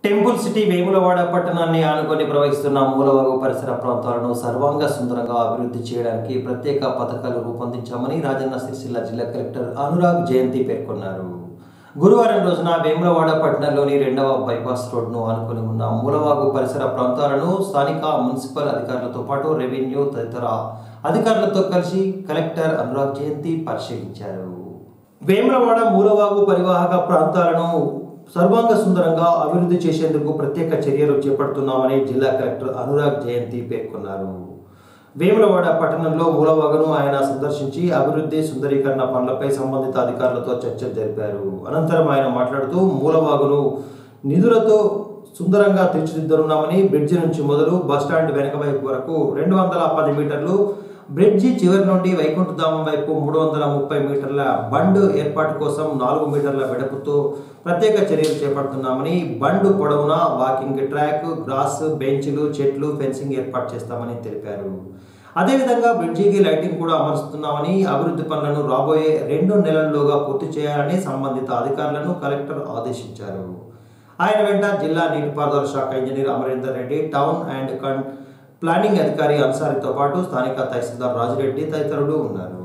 Temple city Vemulawada పట్టణాన్ని ఆనుకొని ప్రవహిస్తున్న మూలవాగు పరిసర ప్రాంతాలను సర్వాంగ సుందరంగా అభివృద్ధి చేయడానికి ప్రత్యేక పథకాలు రూపొందించామని రాజన్న సిరిసిల్ల జిల్లా కలెక్టర్ అనురాగ్ జయంతి పేర్కొన్నారు గురువారం రోజున వేములవాడ పట్టణంలోని రెండవ బైపాస్ రోడ్ను ఆనుకొని ఉన్న మూలవాగు పరిసర ప్రాంతాలను స్థానిక మున్సిపల్ అధికారులతో పాటు రెవెన్యూ తదితర అధికారులతో కలిసి కలెక్టర్ అనురాగ్ జయంతి పరిశీలించారు వేములవాడ మూలవాగు పరివాహక ప్రాంతాలను సర్వాంగ సుందరంగా అభివృద్ధి చేసేందుకు ప్రత్యేక చర్యలు చేపడుతున్నామని జిల్లా కలెక్టర్ అనురాగ్ జయంతి పేర్కొన్నారు వేములవాడ పట్టణంలో మూలవాగును ఆయన సందర్శించి అభివృద్ధి సుందరీకరణ పనులపై సంబంధిత అధికారులతో చర్చలు జరిపారు అనంతరం ఆయన మాట్లాడుతూ మూలవాగును నిధులతో సుందరంగా తీర్చిదిద్దనున్నామని బ్రిడ్జి నుంచి మొదలు బస్టాండ్ వెనక వైపు వరకు రెండు వందల పది మీటర్లు బ్రిడ్జి చివరి నుండి వైకుంఠధామం వైపు మూడు వందల ముప్పై మీటర్ల బండ్ ఏర్పాటు కోసం నాలుగు మీటర్ల వెడపుతో ప్రత్యేక చర్యలు చేపడుతున్నామని బండ్ పొడవునా వాకింగ్ ట్రాక్ గ్రాస్ బెంచ్లు చెట్లు ఫెన్సింగ్ ఏర్పాటు చేస్తామని తెలిపారు అదేవిధంగా బ్రిడ్జికి లైటింగ్ కూడా అమరుస్తున్నామని అభివృద్ధి పనులను రాబోయే రెండు నెలల్లోగా పూర్తి చేయాలని సంబంధిత అధికారులను కలెక్టర్ ఆదేశించారు ఆయన వెంట జిల్లా నీటిపారుదల శాఖ engineer Amarender Reddy town and country planning అధికారి అన్సారితో పాటు స్థానిక తహసీల్దార్ రాజురెడ్డి తదితరులు ఉన్నారు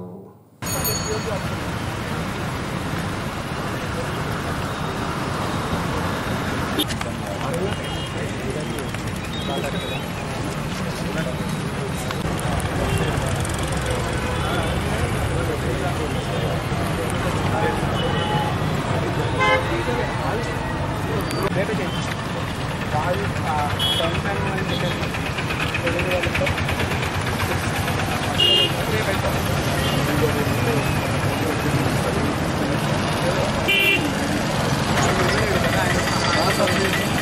Thank you.